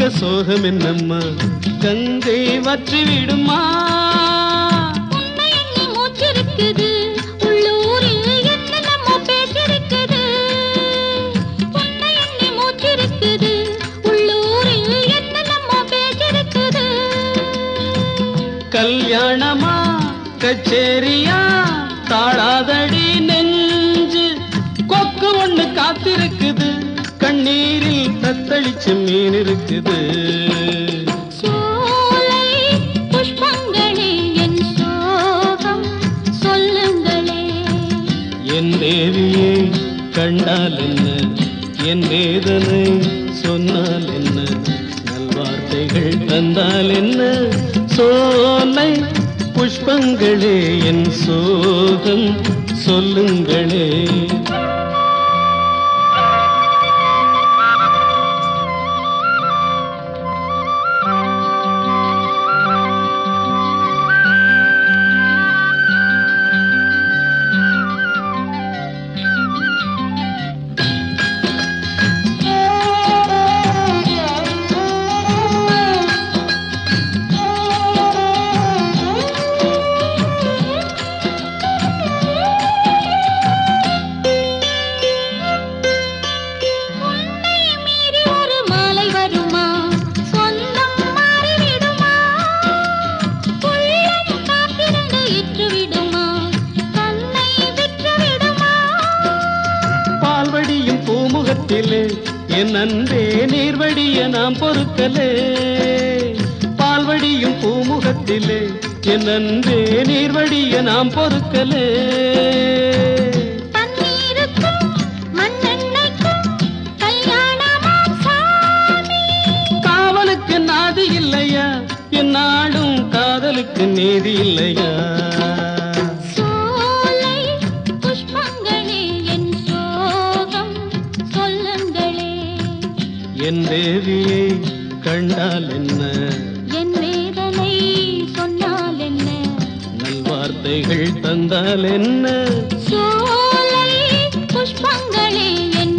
சோகம் என்னம்மா கங்கை வற்றி விடுமா உன்னை எண்ணி மூச்சிருக்குது உள்ளூரில் என்னென்னமோ பேச்சிருக்குது உன்னை எண்ணி மூச்சிருக்குது உள்ளூரில் என்னென்னமோ பேச்சிருக்குது கல்யாணமா கச்சேரியா தாழாதடி நெஞ்சு கொக்கு ஒண்ணு காத்திருக்குது கண்ணீரில் தத்தளிச்ச மீன் இருக்குது சோலை புஷ்பங்களே என் சோகம் சொல்லுங்களே என் தேவியை கண்டால் என்ன என் வேதனை சொன்னால் என்ன நல்வார்த்தைகள் தந்தால் என்ன சோலை புஷ்பங்களே என் சோகம் சொல்லுங்களே உன்னை மீறி ஒரு மாலை வருமா சொந்தம் மாறிவிடுமா உள்ளம் காத்திருந்து இற்று விடுமா கண்ணை விற்று விடுமா பால்வடியும் பூமுகத்திலே என் அன்பே நீர்வடிய நாம் பொறுக்கலே பால்வடியும் பூமுகத்திலே என் அன்பே நீர்வடிய நாம் பொறுக்கலே தண்ணீருக்கும் மண்ணெண்ணெய்க்கும் கல்யாணமாம் சாமி காவலுக்கு நாதி இல்லையா என் நாடும் காதலுக்கு நீதி இல்லையா சோலை புஷ்பங்களே என் சோகம் சொல்லுங்களே என் தேவியை கண்டால் என்ன என் வேதனை சொன்னால் என்ன நல்வார்த்தைகள் தந்தால் என்ன சோலை புஷ்பங்களே என்